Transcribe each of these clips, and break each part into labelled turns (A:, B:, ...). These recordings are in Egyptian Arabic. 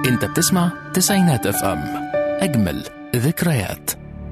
A: انت بتسمع تسعينات اف ام اجمل ذكريات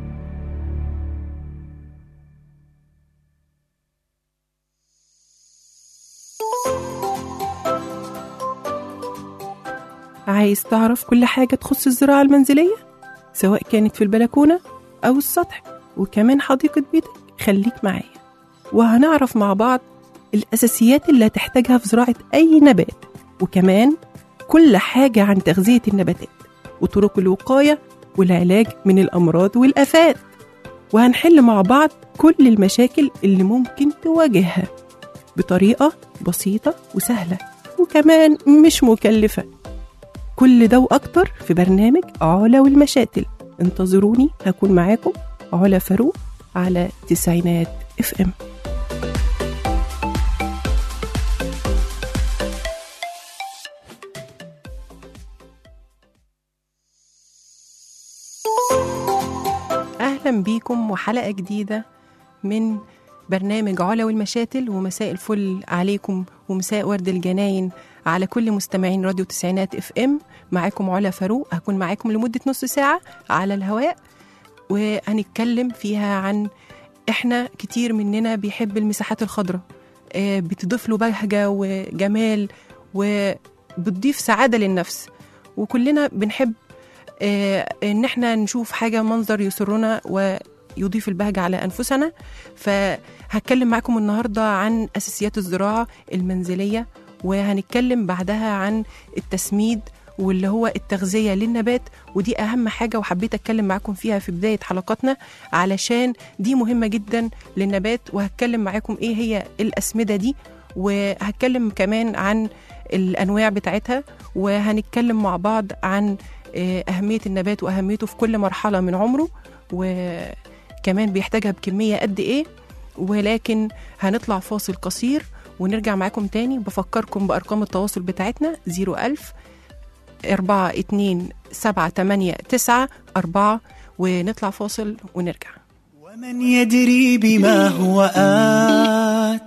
B: عايز تعرف كل حاجة تخص الزراعة المنزلية سواء كانت في البلكونة أو السطح وكمان حديقة بيتك خليك معايا وهنعرف مع بعض الأساسيات اللي هتحتاجها في زراعة أي نبات وكمان كل حاجة عن تغذية النباتات وطرق الوقاية والعلاج من الأمراض والآفات وهنحل مع بعض كل المشاكل اللي ممكن تواجهها بطريقة بسيطة وسهلة وكمان مش مكلفة كل ده وأكتر في برنامج علا والمشاتل انتظروني هكون معاكم علا فاروق على تسعينات اف ام اهلا بيكم وحلقه جديده من برنامج علا والمشاتل ومساء الفل عليكم ومساء ورد الجناين على كل مستمعين راديو تسعينات اف ام معاكم علا فاروق هكون معاكم لمده نص ساعه على الهواء وهنتكلم فيها عن احنا كتير مننا بيحب المساحات الخضراء آه، بتضيف له بهجه وجمال وبتضيف سعاده للنفس وكلنا بنحب آه، ان احنا نشوف حاجه منظر يسرنا ويضيف البهجه على انفسنا فهتكلم معاكم النهارده عن اساسيات الزراعه المنزليه وهنتكلم بعدها عن التسميد واللي هو التغذيه للنبات ودي اهم حاجه وحبيت اتكلم معاكم فيها في بدايه حلقاتنا علشان دي مهمه جدا للنبات وهتكلم معاكم ايه هي الاسمده دي وهتكلم كمان عن الانواع بتاعتها وهنتكلم مع بعض عن آه، أهمية النبات وأهميته في كل مرحلة من عمره وكمان بيحتاجها بكمية قد إيه ولكن هنطلع فاصل قصير ونرجع معاكم تاني بفكركم بأرقام التواصل بتاعتنا 01000 4 2 7 8 9 4 ونطلع فاصل ونرجع
C: ومن يدري بما هو آت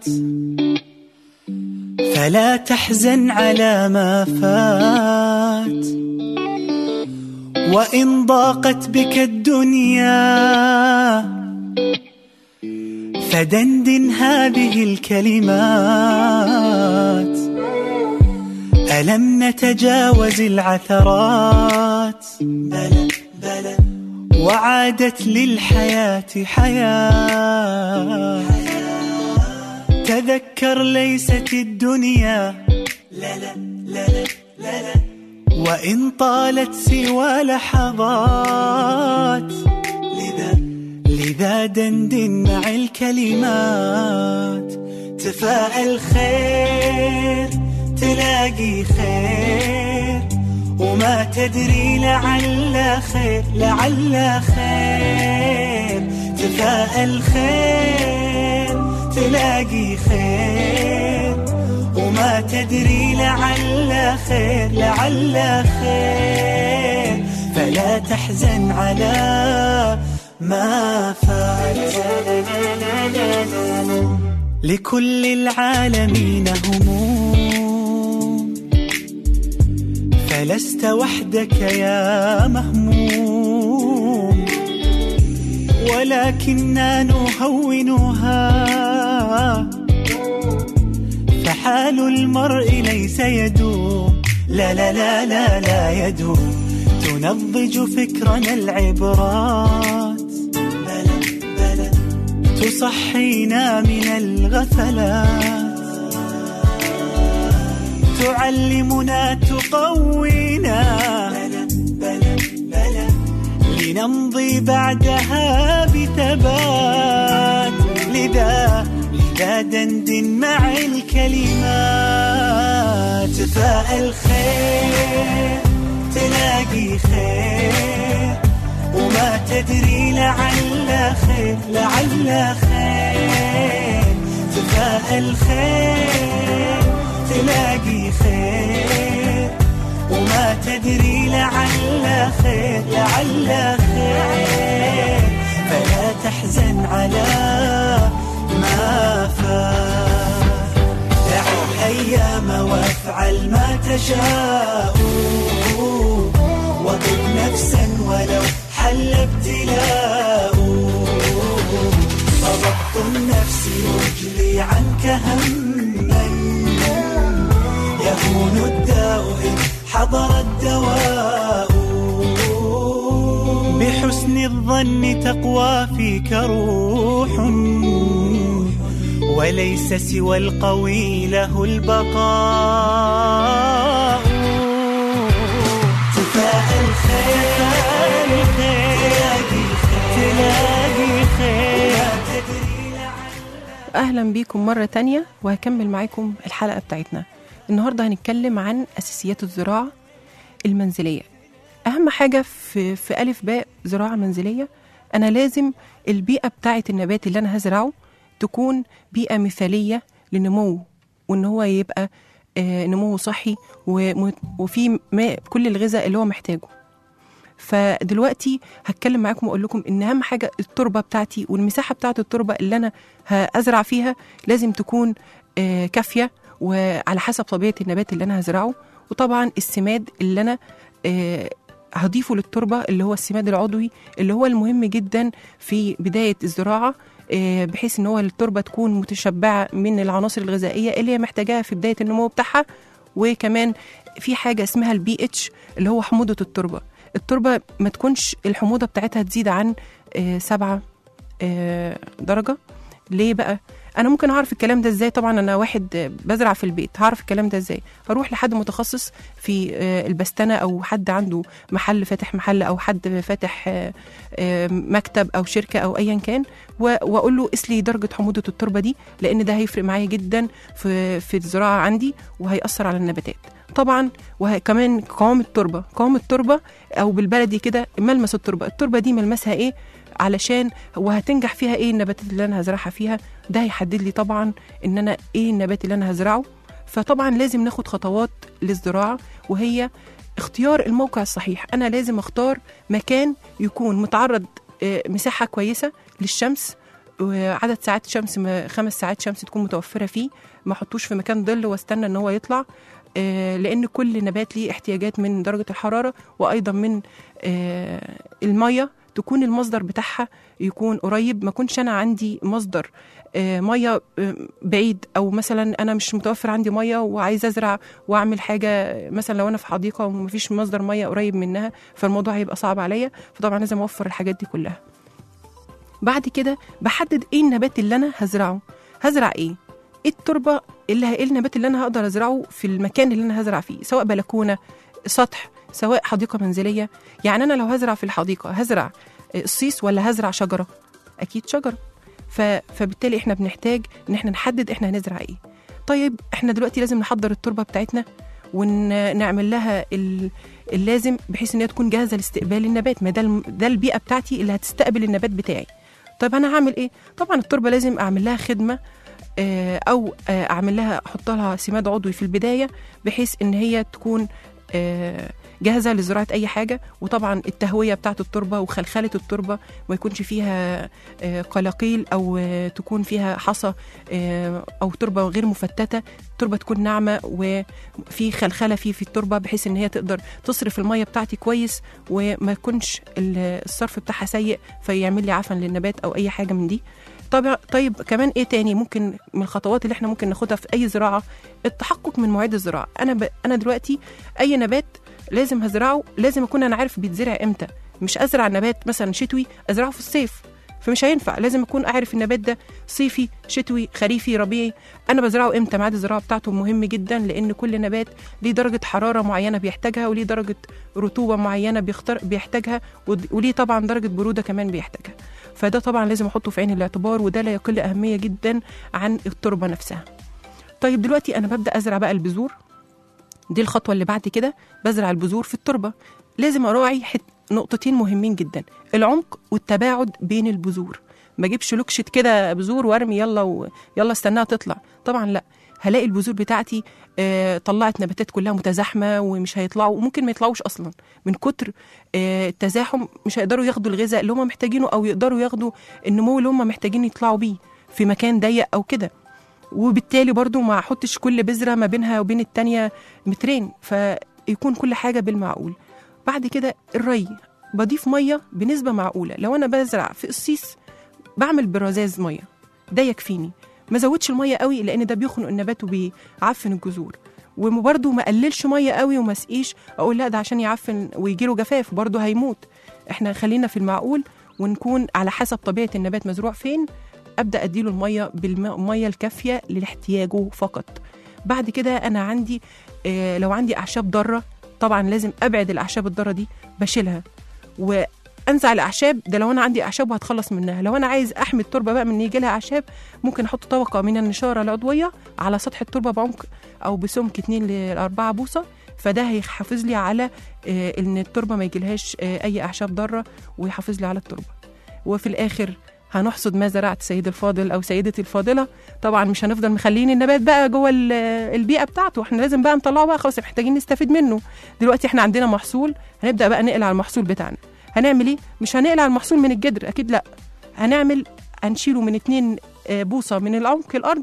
C: فلا تحزن على ما فات وإن ضاقت بك الدنيا فدندن هذه الكلمات ألم نتجاوز العثرات بلى بلى وعادت للحياة حياة تذكر ليست الدنيا لا لا لا لا لا لا وإن طالت سوى لحظات لذا لذا دندن مع الكلمات تفاءل خير تلاقي خير وما تدري لعل خير لعل خير تفاءل خير تلاقي خير وما تدري لعل خير لعل خير فلا تحزن على ما فات لكل العالمين هموم فلست وحدك يا مهموم ولكننا نهونها فحال المرء ليس يدوم لا لا لا لا لا يدوم تنضج فكرنا العبرات بلى بلى تصحينا من الغفلات تعلمنا تقوينا بلى بلى بلى لنمضي بعدها بثبات لذا لذا دندن مع الكلمات تفاءل خير تلاقي خير وما تدري لعل خير لعل خير تفاءل خير تلاقي خير وما تدري لعل خير لعل خير فلا تحزن على ما فات دع الأيام وافعل ما تشاء وطب نفسا ولو حل ابتلاء فضبط النفس يجلي عنك هما يهون الداء إن حضر الدواء بحسن الظن تقوى فيك روح وليس سوى القوي له البقاء تفاءل خير تلاقي خير تلاقي خير لا تدري
B: أهلا بيكم مرة تانية وهكمل معاكم الحلقة بتاعتنا النهاردة هنتكلم عن أساسيات الزراعة المنزلية أهم حاجة في, في ألف باء زراعة منزلية أنا لازم البيئة بتاعة النبات اللي أنا هزرعه تكون بيئة مثالية لنموه وإن هو يبقى آه، نموه صحي وم- وفي ما كل الغذاء اللي هو محتاجه فدلوقتي هتكلم معاكم واقول لكم ان اهم حاجه التربه بتاعتي والمساحه بتاعت التربه اللي انا هزرع فيها لازم تكون آه، كافيه وعلى حسب طبيعه النبات اللي انا هزرعه وطبعا السماد اللي انا آه، هضيفه للتربه اللي هو السماد العضوي اللي هو المهم جدا في بدايه الزراعه آه، بحيث ان هو التربه تكون متشبعه من العناصر الغذائيه اللي هي محتاجاها في بدايه النمو بتاعها وكمان في حاجه اسمها البي اتش اللي هو حموضه التربه التربه ما تكونش الحموضه بتاعتها تزيد عن آه، سبعة آه، درجه ليه بقى انا ممكن اعرف الكلام ده ازاي طبعا انا واحد آه، بزرع في البيت هعرف الكلام ده ازاي هروح لحد متخصص في آه، البستنه او حد عنده محل فاتح محل او حد فاتح آه، آه، مكتب او شركه او ايا كان و- واقول له قيس لي درجه حموضه التربه دي لان ده هيفرق معايا جدا في في الزراعه عندي وهيأثر على النباتات طبعا وكمان قوام التربه قوام التربه او بالبلدي كده ملمس التربه التربه دي ملمسها ايه علشان وهتنجح فيها ايه النباتات اللي انا هزرعها فيها ده هيحدد لي طبعا ان انا ايه النبات اللي انا هزرعه فطبعا لازم ناخد خطوات للزراعه وهي اختيار الموقع الصحيح انا لازم اختار مكان يكون متعرض آه، مساحه كويسه للشمس وعدد ساعات شمس م- خمس ساعات شمس تكون متوفره فيه ما احطوش في مكان ظل واستنى ان هو يطلع آه، لان كل نبات ليه احتياجات من درجه الحراره وايضا من آه، الميه تكون المصدر بتاعها يكون قريب ما كنش انا عندي مصدر آه، ميه آه، بعيد او مثلا انا مش متوفر عندي ميه وعايز ازرع واعمل حاجه مثلا لو انا في حديقه ومفيش مصدر ميه قريب منها فالموضوع هيبقى صعب عليا فطبعا لازم اوفر الحاجات دي كلها بعد كده بحدد ايه النبات اللي انا هزرعه هزرع ايه ايه التربه اللي ايه النبات اللي انا هقدر ازرعه في المكان اللي انا هزرع فيه سواء بلكونه سطح سواء حديقه منزليه يعني انا لو هزرع في الحديقه هزرع الصيص ولا هزرع شجره اكيد شجره ف... فبالتالي احنا بنحتاج ان احنا نحدد احنا هنزرع ايه طيب احنا دلوقتي لازم نحضر التربه بتاعتنا ونعمل لها ال- اللازم بحيث ان هي تكون جاهزه لاستقبال النبات ما ده الم- ده البيئه بتاعتي اللي هتستقبل النبات بتاعي طيب انا هعمل ايه طبعا التربه لازم اعمل لها خدمه آه، او آه، اعمل لها احط لها سماد عضوي في البدايه بحيث ان هي تكون آه، جاهزه لزراعه اي حاجه وطبعا التهويه بتاعه التربه وخلخله التربه ما يكونش فيها آه، قلاقيل او آه، تكون فيها حصى آه، او تربه غير مفتته التربه تكون ناعمه وفي خلخله فيه في التربه بحيث ان هي تقدر تصرف الميه بتاعتي كويس وما يكونش ال- الصرف بتاعها سيء فيعمل لي عفن للنبات او اي حاجه من دي طبعا طيب كمان ايه تاني ممكن من الخطوات اللي احنا ممكن ناخدها في اي زراعه التحقق من مواعيد الزراعه انا ب... انا دلوقتي اي نبات لازم هزرعه لازم اكون انا عارف بيتزرع امتى مش ازرع نبات مثلا شتوي ازرعه في الصيف فمش هينفع لازم اكون اعرف النبات ده صيفي شتوي خريفي ربيعي انا بزرعه امتى ميعاد الزراعه بتاعته مهم جدا لان كل نبات ليه درجه حراره معينه بيحتاجها وليه درجه رطوبه معينه بيختار بيحتاجها ود- وليه طبعا درجه بروده كمان بيحتاجها فده طبعا لازم احطه في عين الاعتبار وده لا يقل اهميه جدا عن التربه نفسها طيب دلوقتي انا ببدا ازرع بقى البذور دي الخطوه اللي بعد كده بزرع البذور في التربه لازم اراعي حت... نقطتين مهمين جدا العمق والتباعد بين البذور ما اجيبش لوكشه كده بذور وارمي يلا و... يلا استناها تطلع طبعا لا هلاقي البذور بتاعتي آه طلعت نباتات كلها متزاحمه ومش هيطلعوا وممكن ما يطلعوش اصلا من كتر آه التزاحم مش هيقدروا ياخدوا الغذاء اللي هم محتاجينه او يقدروا ياخدوا النمو اللي هم محتاجين يطلعوا بيه في مكان ضيق او كده وبالتالي برضو ما احطش كل بذره ما بينها وبين التانية مترين فيكون كل حاجه بالمعقول بعد كده الري بضيف ميه بنسبه معقوله لو انا بزرع في قصيص بعمل برذاذ ميه ده يكفيني ما زودش الميه قوي لان ده بيخنق النبات وبيعفن الجذور وبرده ما قللش ميه قوي وما اسقيش اقول لا ده عشان يعفن ويجيله جفاف برده هيموت احنا خلينا في المعقول ونكون على حسب طبيعه النبات مزروع فين ابدا اديله الميه بالميه الكافيه لاحتياجه فقط بعد كده انا عندي آه، لو عندي اعشاب ضاره طبعا لازم ابعد الاعشاب الضاره دي بشيلها وانزع الاعشاب ده لو انا عندي اعشاب وهتخلص منها لو انا عايز احمي التربه بقى من ان يجي لها اعشاب ممكن احط طبقه من النشاره العضويه على سطح التربه بعمق او بسمك 2 ل 4 بوصه فده هيحافظ لي على آه، ان التربه ما يجيلهاش آه، اي اعشاب ضاره ويحافظ لي على التربه وفي الاخر هنحصد ما زرعت سيد الفاضل او سيدتي الفاضله طبعا مش هنفضل مخلين النبات بقى جوه ال- البيئه بتاعته احنا لازم بقى نطلعه بقى خلاص محتاجين نستفيد منه دلوقتي احنا عندنا محصول هنبدا بقى نقلع المحصول بتاعنا هنعمل ايه مش هنقلع المحصول من الجدر اكيد لا هنعمل هنشيله من اتنين آه، بوصه من العمق الارض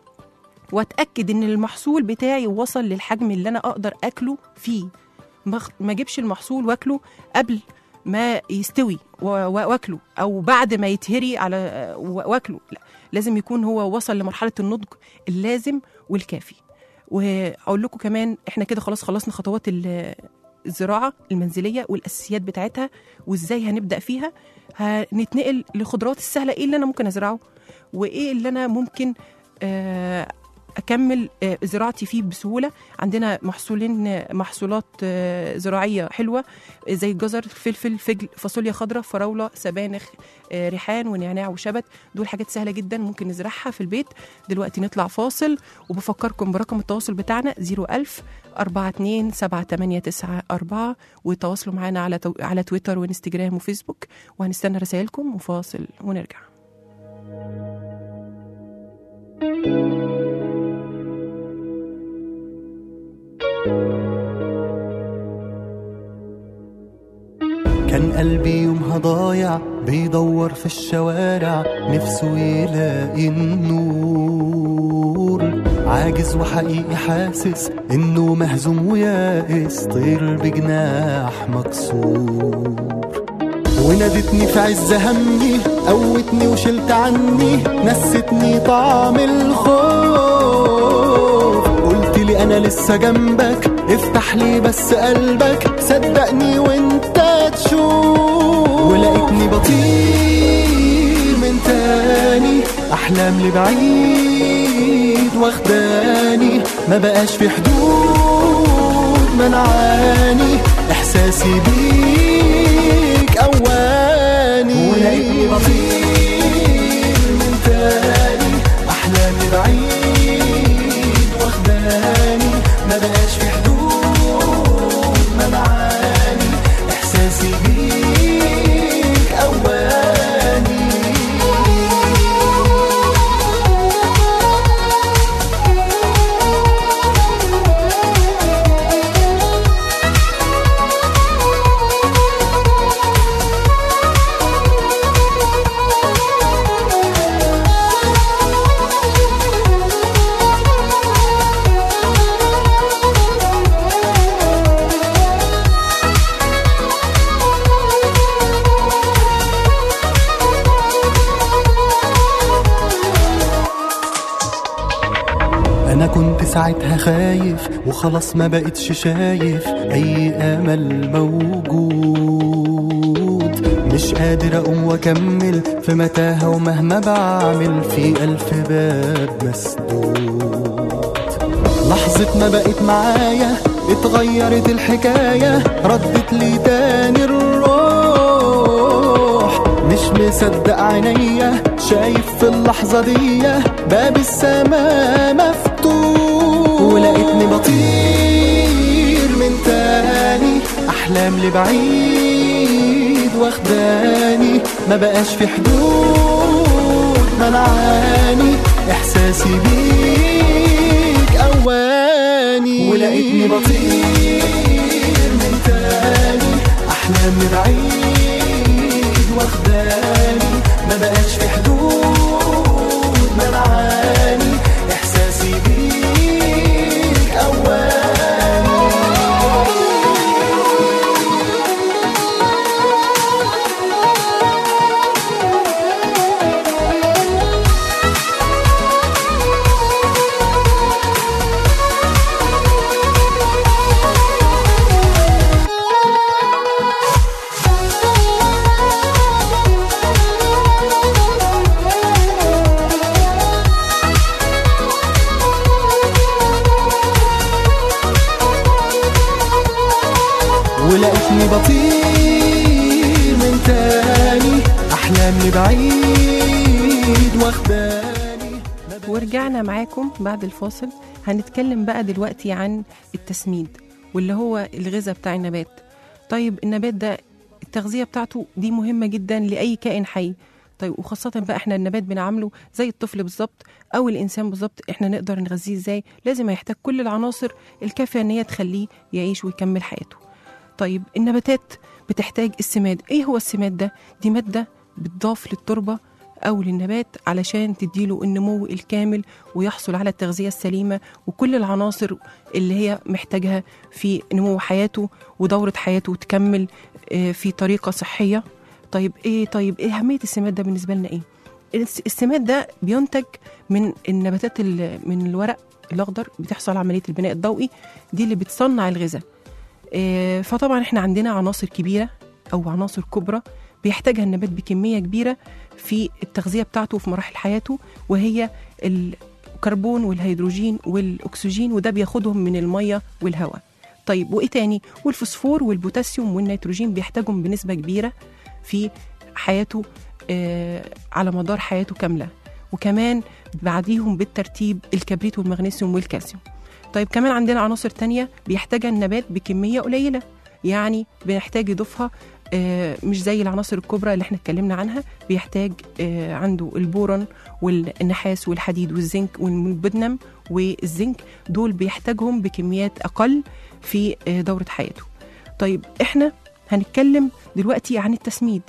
B: واتاكد ان المحصول بتاعي وصل للحجم اللي انا اقدر اكله فيه ما أخ- ما اجيبش المحصول واكله قبل ما يستوي و- و- واكله او بعد ما يتهري على آه، و- واكله لا لازم يكون هو وصل لمرحله النضج اللازم والكافي واقول لكم كمان احنا كده خلاص خلصنا خطوات ال- الزراعه المنزليه والاساسيات بتاعتها وازاي هنبدا فيها هنتنقل للخضروات السهله ايه اللي انا ممكن ازرعه وايه اللي انا ممكن آه، اكمل آه، زراعتي فيه بسهوله عندنا محصولين آه، محصولات آه، زراعيه حلوه آه، زي الجزر فلفل فجل فاصوليا خضراء فراوله سبانخ آه، ريحان ونعناع وشبت دول حاجات سهله جدا ممكن نزرعها في البيت دلوقتي نطلع فاصل وبفكركم برقم التواصل بتاعنا 01000 42 7894 وتواصلوا معانا على تو... على تويتر وانستجرام وفيسبوك وهنستنى رسائلكم وفاصل ونرجع
C: كان قلبي يومها ضايع بيدور في الشوارع نفسه يلاقي النور عاجز وحقيقي حاسس انه مهزوم ويائس طير بجناح مكسور ونادتني في عز همي قوتني وشلت عني نستني طعم الخوف قلت لي انا لسه جنبك افتح لي بس قلبك صدقني وانت تشوف ولقيتني بطير من تاني احلام لبعيد واخداني ما بقاش في حدود منعاني احساسي بيك اواني ولقيتني بطير من تاني احلامي بعيد واخداني ما بقاش في حدود منعاني احساسي بيك اواني انا كنت ساعتها خايف وخلاص ما بقتش شايف اي امل موجود مش قادر اقوم واكمل في متاهه ومهما بعمل في الف باب مسدود لحظة ما بقت معايا اتغيرت الحكاية ردت لي تاني الروح مش مصدق عينيا شايف في اللحظة دي باب السماء مفتوح ولقيتني بطير من تاني أحلام لبعيد واخداني ما بقاش في حدود منعاني إحساسي بيك أواني ولقيتني بطير من تاني أحلام بعيد واخداني ما بقاش في حدود منعاني إحساسي بيك أواني لقيتني بطير من تاني احلامي بعيد واخداني
B: ورجعنا معاكم بعد الفاصل هنتكلم بقى دلوقتي عن التسميد واللي هو الغذاء بتاع النبات طيب النبات ده التغذية بتاعته دي مهمة جدا لأي كائن حي طيب وخاصة بقى احنا النبات بنعامله زي الطفل بالظبط أو الإنسان بالظبط احنا نقدر نغذيه ازاي لازم هيحتاج كل العناصر الكافية ان هي تخليه يعيش ويكمل حياته طيب النباتات بتحتاج السماد ايه هو السماد ده دي مادة بتضاف للتربة أو للنبات علشان تديله النمو الكامل ويحصل على التغذية السليمة وكل العناصر اللي هي محتاجها في نمو حياته ودورة حياته تكمل آه، في طريقة صحية طيب ايه طيب ايه أهمية السماد ده بالنسبة لنا ايه الس- السماد ده بينتج من النباتات ال- من الورق الأخضر بتحصل عملية البناء الضوئي دي اللي بتصنع الغذاء آه، فطبعا احنا عندنا عناصر كبيرة أو عناصر كبرى بيحتاجها النبات بكمية كبيرة في التغذية بتاعته في مراحل حياته وهي الكربون والهيدروجين والأكسجين وده بياخدهم من المية والهواء طيب وإيه تاني والفوسفور والبوتاسيوم والنيتروجين بيحتاجهم بنسبة كبيرة في حياته آه، على مدار حياته كاملة وكمان بعديهم بالترتيب الكبريت والمغنيسيوم والكالسيوم طيب كمان عندنا عناصر تانية بيحتاجها النبات بكمية قليلة يعني بنحتاج يضيفها آه، مش زي العناصر الكبرى اللي احنا اتكلمنا عنها بيحتاج آه، عنده البورون والنحاس والحديد والزنك والموليبدنم والزنك دول بيحتاجهم بكميات اقل في آه، دورة حياته طيب احنا هنتكلم دلوقتي عن التسميد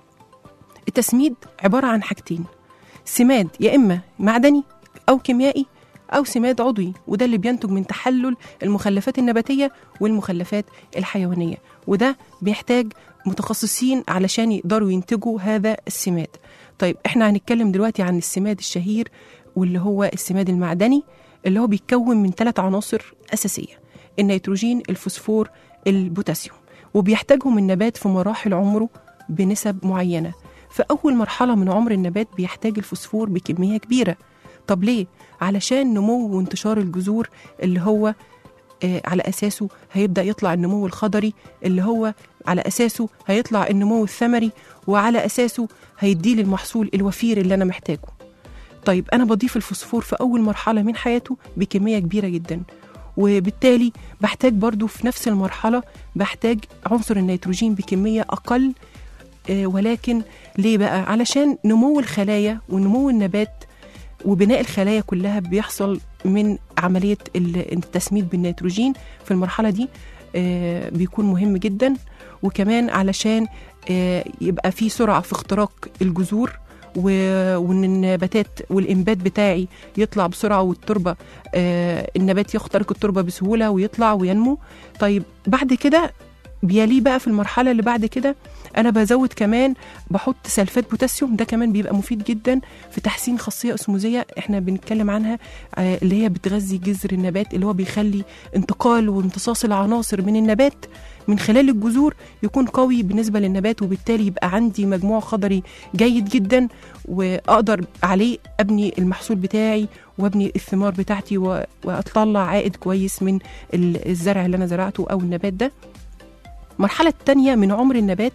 B: التسميد عبارة عن حاجتين سماد يا إما معدني أو كيميائي أو سماد عضوي وده اللي بينتج من تحلل المخلفات النباتية والمخلفات الحيوانية وده بيحتاج متخصصين علشان يقدروا ينتجوا هذا السماد طيب احنا هنتكلم دلوقتي عن السماد الشهير واللي هو السماد المعدني اللي هو بيتكون من ثلاث عناصر أساسية النيتروجين الفوسفور البوتاسيوم وبيحتاجهم النبات في مراحل عمره بنسب معينة في أول مرحلة من عمر النبات بيحتاج الفوسفور بكمية كبيرة طب ليه؟ علشان نمو وانتشار الجذور اللي هو آه، على أساسه هيبدأ يطلع النمو الخضري اللي هو على أساسه هيطلع النمو الثمري وعلى أساسه هيديلي المحصول الوفير اللي أنا محتاجه طيب أنا بضيف الفوسفور في أول مرحلة من حياته بكمية كبيرة جدا وبالتالي بحتاج برضو في نفس المرحلة بحتاج عنصر النيتروجين بكمية أقل آه، ولكن ليه بقى؟ علشان نمو الخلايا ونمو النبات وبناء الخلايا كلها بيحصل من عملية ال- التسميد بالنيتروجين في المرحلة دي آه، بيكون مهم جدا وكمان علشان آه، يبقى في سرعة في اختراق الجذور و- وان النباتات والانبات بتاعي يطلع بسرعه والتربه آه، النبات يخترق التربه بسهوله ويطلع وينمو طيب بعد كده بيليه بقى في المرحله اللي بعد كده انا بزود كمان بحط سلفات بوتاسيوم ده كمان بيبقى مفيد جدا في تحسين خاصيه اسموزيه احنا بنتكلم عنها آه، اللي هي بتغذي جذر النبات اللي هو بيخلي انتقال وامتصاص العناصر من النبات من خلال الجذور يكون قوي بالنسبه للنبات وبالتالي يبقى عندي مجموع خضري جيد جدا واقدر عليه ابني المحصول بتاعي وابني الثمار بتاعتي و- واطلع عائد كويس من ال- الزرع اللي انا زرعته او النبات ده المرحله الثانيه من عمر النبات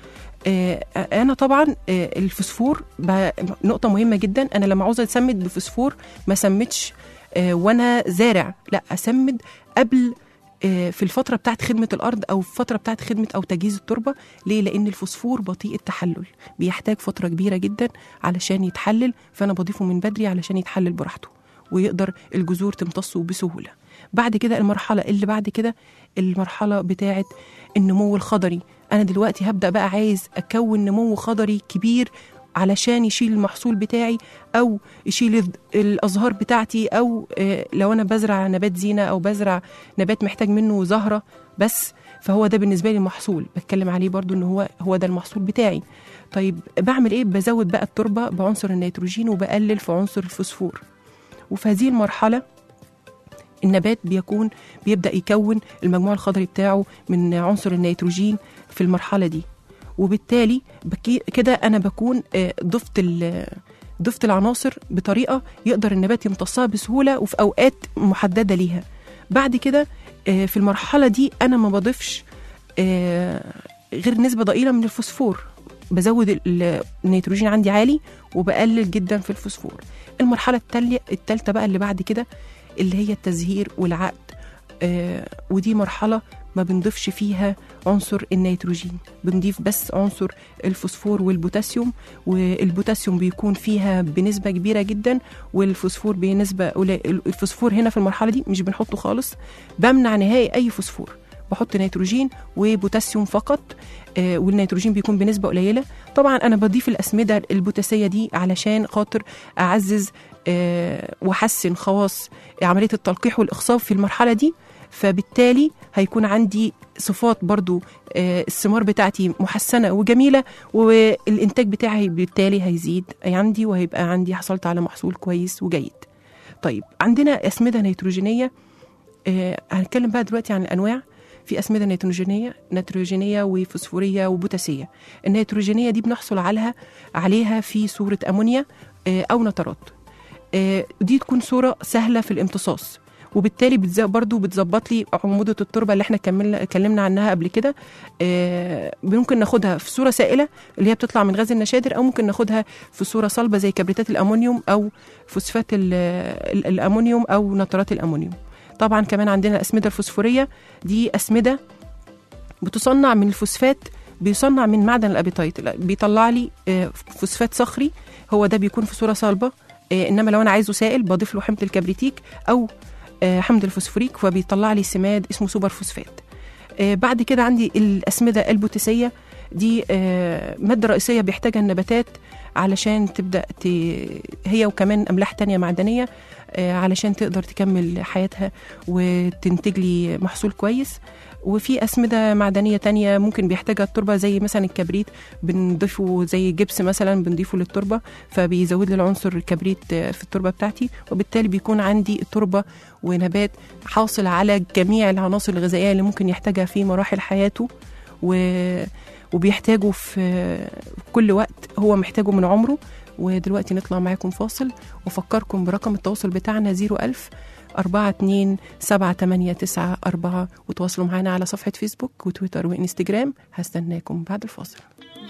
B: آه، انا طبعا آه، الفوسفور ب- نقطه مهمه جدا انا لما عاوزه اسمد بفوسفور ما سمتش آه، وانا زارع لا اسمد قبل آه، في الفترة بتاعت خدمة الأرض أو في الفترة بتاعت خدمة أو تجهيز التربة ليه؟ لأن الفوسفور بطيء التحلل بيحتاج فترة كبيرة جدا علشان يتحلل فأنا بضيفه من بدري علشان يتحلل براحته ويقدر الجذور تمتصه بسهولة بعد كده المرحلة اللي بعد كده المرحلة بتاعت النمو الخضري أنا دلوقتي هبدأ بقى عايز أكون نمو خضري كبير علشان يشيل المحصول بتاعي او يشيل الز- الازهار بتاعتي او آه، لو انا بزرع نبات زينه او بزرع نبات محتاج منه زهره بس فهو ده بالنسبه لي المحصول بتكلم عليه برضو ان هو هو ده المحصول بتاعي طيب بعمل ايه بزود بقى التربه بعنصر النيتروجين وبقلل في عنصر الفوسفور وفي هذه المرحله النبات بيكون بيبدا يكون المجموع الخضري بتاعه من عنصر النيتروجين في المرحله دي وبالتالي بكي كده انا بكون آه، ضفت ال- ضفت العناصر بطريقه يقدر النبات يمتصها بسهوله وفي اوقات محدده ليها بعد كده آه، في المرحله دي انا ما بضيفش آه، غير نسبة ضئيلة من الفوسفور بزود ال- النيتروجين عندي عالي وبقلل جدا في الفوسفور المرحلة التالية التالتة بقى اللي بعد كده اللي هي التزهير والعقد آه ودي مرحلة ما بنضيفش فيها عنصر النيتروجين بنضيف بس عنصر الفوسفور والبوتاسيوم والبوتاسيوم بيكون فيها بنسبة كبيرة جدا والفوسفور بنسبة قليلة الفوسفور هنا في المرحلة دي مش بنحطه خالص بمنع نهائي أي فوسفور بحط نيتروجين وبوتاسيوم فقط آه، والنيتروجين بيكون بنسبة قليلة طبعا أنا بضيف الأسمدة البوتاسية دي علشان خاطر أعزز آه، وأحسن خواص عملية التلقيح والإخصاب في المرحلة دي فبالتالي هيكون عندي صفات برضو آه، الثمار بتاعتي محسنة وجميلة والإنتاج بتاعي بالتالي هيزيد عندي وهيبقى عندي حصلت على محصول كويس وجيد طيب عندنا أسمدة نيتروجينية آه، هنتكلم بقى دلوقتي عن الأنواع في أسمدة نيتروجينية نيتروجينية وفوسفورية وبوتاسية النيتروجينية دي بنحصل عليها عليها في صورة أمونيا آه، أو نترات آه، دي تكون صورة سهلة في الامتصاص وبالتالي بتز- برضو بتظبط لي عمودة التربة اللي احنا كملنا اتكلمنا عنها قبل كده آه، ممكن ناخدها في صورة سائلة اللي هي بتطلع من غاز النشادر أو ممكن ناخدها في صورة صلبة زي كبريتات الأمونيوم أو فوسفات ال- ال- الأمونيوم أو نترات الأمونيوم طبعا كمان عندنا الأسمدة الفوسفورية دي أسمدة بتصنع من الفوسفات بيصنع من معدن الابيتايت لا، بيطلع لي آه، فوسفات صخري هو ده بيكون في صوره صلبه آه، انما لو انا عايزه سائل بضيف له حمض الكبريتيك او آه، حمض الفوسفوريك فبيطلع لي سماد اسمه سوبر فوسفات آه، بعد كده عندي الاسمده البوتاسيه دي آه، ماده رئيسيه بيحتاجها النباتات علشان تبدا ت... هي وكمان املاح تانية معدنيه آه، علشان تقدر تكمل حياتها وتنتج لي محصول كويس وفي أسمدة معدنية تانية ممكن بيحتاجها التربة زي مثلا الكبريت بنضيفه زي جبس مثلا بنضيفه للتربة فبيزود لي العنصر الكبريت آه، في التربة بتاعتي وبالتالي بيكون عندي التربة ونبات حاصل على جميع العناصر الغذائية اللي ممكن يحتاجها في مراحل حياته و وبيحتاجه في كل وقت هو محتاجه من عمره ودلوقتي نطلع معاكم فاصل وفكركم برقم التواصل بتاعنا 01000 أربعة اتنين سبعة تمانية تسعة أربعة وتواصلوا معنا على صفحة فيسبوك وتويتر وإنستجرام هستناكم بعد الفاصل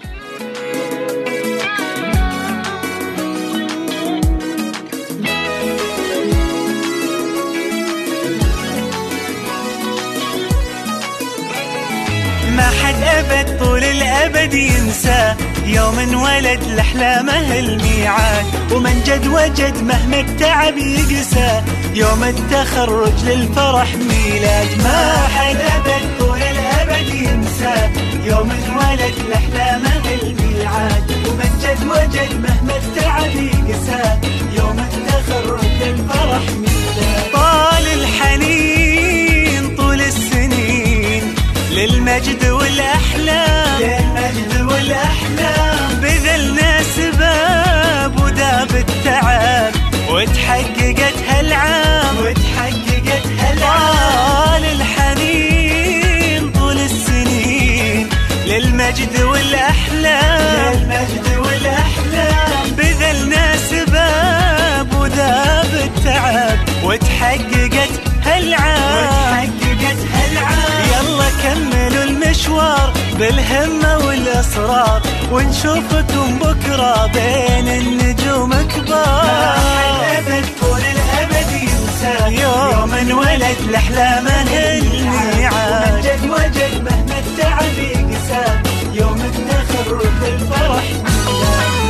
D: ما حد أبد طول الأبد ينسى يوم انولد لأحلامه الميعاد ومن جد وجد مهما التعب يقسى يوم التخرج للفرح ميلاد ما حد أبد طول الأبد ينسى يوم انولد لأحلامه الميعاد ومن جد وجد مهما التعب يقسى يوم التخرج للفرح ميلاد طال الحنين طول السنين للمجد والأحلام للمجد والأحلام بذلنا سباب وداب التعب وتحققت هالعام وتحققت هالعام طال الحنين طول السنين للمجد والأحلام للمجد والأحلام بذلنا سباب وذاب التعب وتحققت هالعام وتحققت هالعام يلا كملوا المشوار بالهمة والإصرار ونشوفكم بكرة بين النجوم كبار أبد طول الأبد ينسى يوم انولد لأحلامه الميعاد ومن جد وجد مهما التعب يقسى يوم التخرج الفرح ميلاد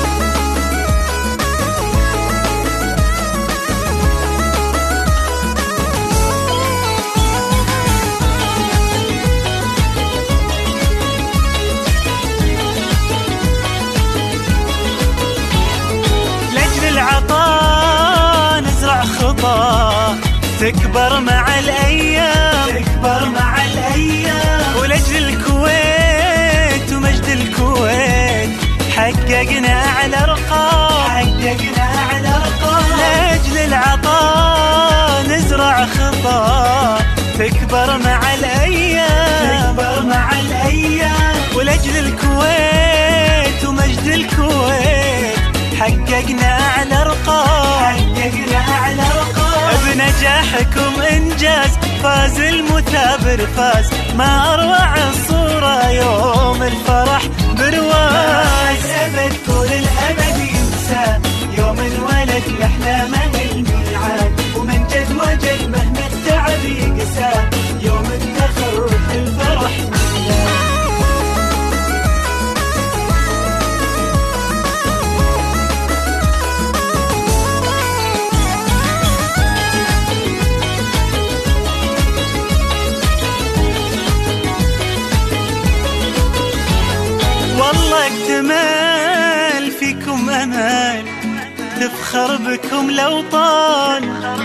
D: لأجل العطاء نزرع خطى تكبر مع الأيام تكبر مع الأيام ولأجل الكويت ومجد الكويت حققنا أعلى أرقام حققنا أعلى أرقام لأجل العطاء نزرع خطى تكبر مع الأيام تكبر مع الأيام ولأجل الكويت ومجد الكويت حققنا أعلى أرقام حققنا أعلى أرقام بنجاحكم إنجاز فاز المتفوق والكابر فاز ما أروع الصورة يوم الفرح برواز أبد طول الأبد ينسى يوم الولد لأحلامه الميعاد ومن جد وجد مهما التعب يقسى يوم التخرج الفرح ميلاد والله اكتمل فيكم امل تفخر بكم لو طال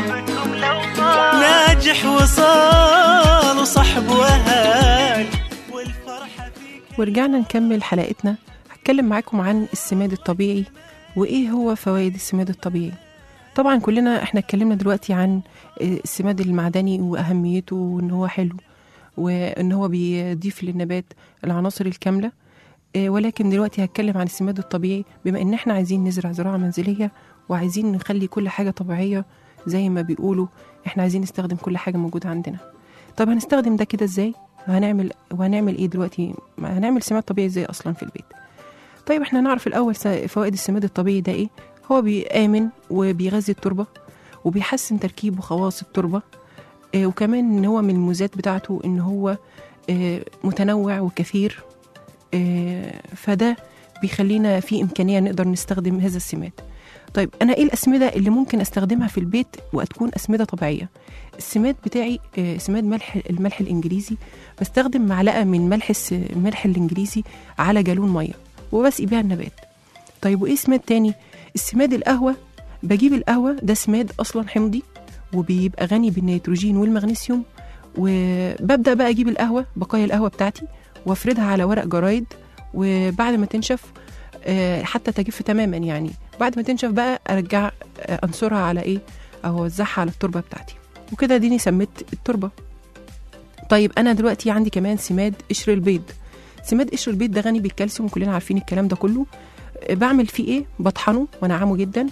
D: ناجح وصال وصحب واهل والفرحه فيك
B: ورجعنا نكمل حلقتنا هتكلم معاكم عن السماد الطبيعي وايه هو فوائد السماد الطبيعي طبعا كلنا احنا اتكلمنا دلوقتي عن السماد المعدني واهميته وان هو حلو وان هو بيضيف للنبات العناصر الكامله إيه، ولكن دلوقتي هتكلم عن السماد الطبيعي بما ان احنا عايزين نزرع زراعه منزليه وعايزين نخلي كل حاجه طبيعيه زي ما بيقولوا احنا عايزين نستخدم كل حاجه موجوده عندنا طب هنستخدم ده كده ازاي وهنعمل وهنعمل ايه دلوقتي هنعمل سماد طبيعي ازاي اصلا في البيت طيب احنا نعرف الاول س- فوائد السماد الطبيعي ده ايه هو بيآمن وبيغذي التربه وبيحسن تركيب وخواص التربه آه، وكمان ان هو من الميزات بتاعته ان هو آه، متنوع وكثير آه، فده بيخلينا في إمكانية نقدر نستخدم هذا السماد طيب أنا إيه الأسمدة اللي ممكن أستخدمها في البيت وتكون أسمدة طبيعية السماد بتاعي آه، سماد ملح الملح الإنجليزي بستخدم معلقة من ملح الس- الملح الإنجليزي على جالون مية وبسقي بيها النبات طيب وإيه سماد تاني السماد القهوة بجيب القهوة ده سماد أصلا حمضي وبيبقى غني بالنيتروجين والمغنيسيوم وببدأ بقى أجيب القهوة بقايا القهوة بتاعتي وافردها على ورق جرايد وبعد ما تنشف آه، حتى تجف تماما يعني بعد ما تنشف بقى ارجع آه، انصرها على ايه او اوزعها على التربه بتاعتي وكده ديني سميت التربه طيب انا دلوقتي عندي كمان سماد قشر البيض سماد قشر البيض ده غني بالكالسيوم كلنا عارفين الكلام ده كله آه، بعمل فيه ايه بطحنه وانعمه جدا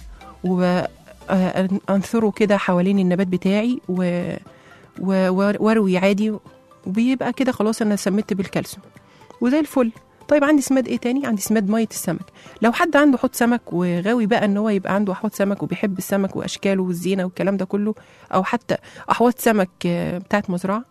B: وانثره كده حوالين النبات بتاعي و و- واروي عادي وبيبقى كده خلاص انا سميت بالكالسيوم وزي الفل طيب عندي سماد ايه تاني عندي سماد ميه السمك لو حد عنده حوض سمك وغاوي بقى ان هو يبقى عنده حوض سمك وبيحب السمك واشكاله والزينه والكلام ده كله او حتى احواض سمك آه، بتاعت مزرعه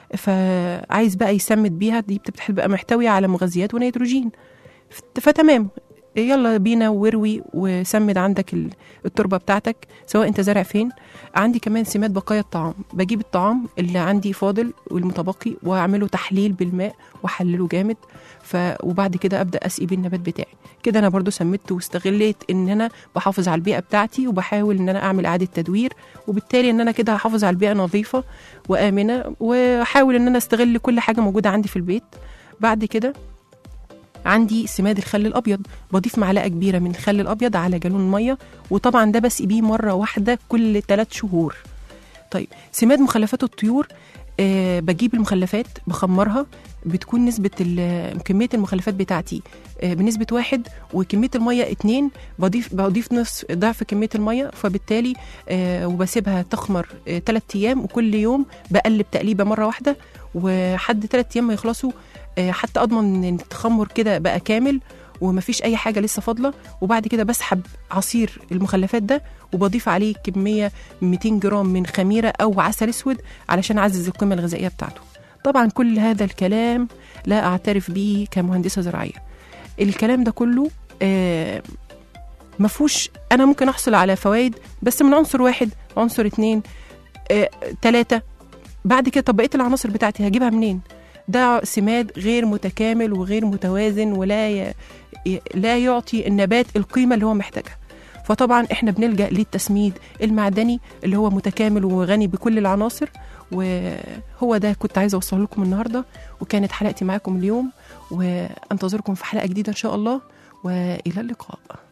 B: فعايز بقى يسمد بيها دي بتبقى محتويه على مغذيات ونيتروجين فت- فتمام يلا بينا واروي وسمد عندك ال- التربه بتاعتك سواء انت زارع فين عندي كمان سماد بقايا الطعام بجيب الطعام اللي عندي فاضل والمتبقي واعمله تحليل بالماء واحلله جامد ف وبعد كده ابدا اسقي بيه النبات بتاعي كده انا برضو سميت واستغليت ان انا بحافظ على البيئه بتاعتي وبحاول ان انا اعمل اعاده تدوير وبالتالي ان انا كده هحافظ على البيئه نظيفه وامنه واحاول ان انا استغل كل حاجه موجوده عندي في البيت بعد كده عندي سماد الخل الابيض بضيف معلقه كبيره من الخل الابيض على جالون ميه وطبعا ده بسقي بيه مره واحده كل ثلاث شهور طيب سماد مخلفات الطيور آه بجيب المخلفات بخمرها بتكون نسبة ال- كمية المخلفات بتاعتي آه بنسبة واحد وكمية المية اتنين بضيف بضيف نصف ضعف كمية المية فبالتالي آه وبسيبها تخمر آه تلات أيام وكل يوم بقلب تقليبة مرة واحدة وحد تلات أيام ما يخلصوا آه حتى أضمن إن التخمر كده بقى كامل ومفيش أي حاجة لسه فاضلة وبعد كده بسحب عصير المخلفات ده وبضيف عليه كمية 200 جرام من خميرة أو عسل أسود علشان أعزز القيمة الغذائية بتاعته طبعا كل هذا الكلام لا أعترف به كمهندسة زراعية الكلام ده كله آه مفهوش أنا ممكن أحصل على فوائد بس من عنصر واحد عنصر اتنين آه تلاتة بعد كده طب بقية العناصر بتاعتي هجيبها منين ده سماد غير متكامل وغير متوازن ولا ي... لا يعطي النبات القيمة اللي هو محتاجها فطبعا احنا بنلجأ للتسميد المعدني اللي هو متكامل وغني بكل العناصر وهو ده كنت عايزة أوصله لكم النهاردة وكانت حلقتي معاكم اليوم وأنتظركم في حلقة جديدة إن شاء الله وإلى اللقاء